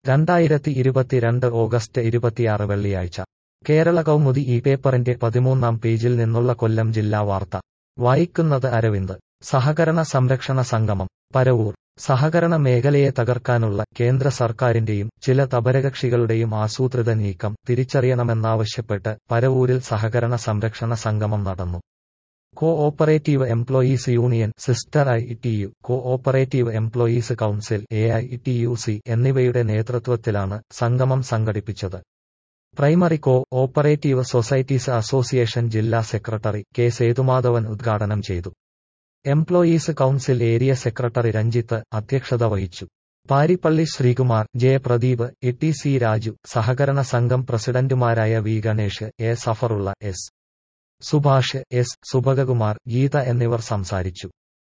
രണ്ടായിരത്തി ഇരുപത്തിരണ്ട് ഓഗസ്റ്റ് ഇരുപത്തിയാറ് വെള്ളിയാഴ്ച കേരള കൗമുദി ഈ പേപ്പറിന്റെ പതിമൂന്നാം പേജിൽ നിന്നുള്ള കൊല്ലം ജില്ലാ വാർത്ത വായിക്കുന്നത് അരവിന്ദ് സഹകരണ സംരക്ഷണ സംഗമം പരവൂർ സഹകരണ മേഖലയെ തകർക്കാനുള്ള കേന്ദ്ര സർക്കാരിന്റെയും ചില തപരകക്ഷികളുടെയും ആസൂത്രിത നീക്കം തിരിച്ചറിയണമെന്നാവശ്യപ്പെട്ട് പരവൂരിൽ സഹകരണ സംരക്ഷണ സംഗമം നടന്നു കോ ഓപ്പറേറ്റീവ് എംപ്ലോയീസ് യൂണിയൻ സിസ്റ്റർ I T U cooperative employees council A I T U C എന്നിവയുടെ നേതൃത്വത്തിലാണ് സംഗമം സംഘടിപ്പിച്ചത് primary cooperative societies association ജില്ലാ സെക്രട്ടറി കെ സേതുമാധവൻ ഉദ്ഘാടനം ചെയ്തു employees council area secretary Ranjith അധ്യക്ഷത വഹിച്ചു Parippally Sreekumar J Pradeep E T C Raju സഹകരണ സംഘം പ്രസിഡന്റുമാരായ V Ganesh A Safarulla S Subhash S Subhagakumar Geetha എന്നിവർ സംസാരിച്ചു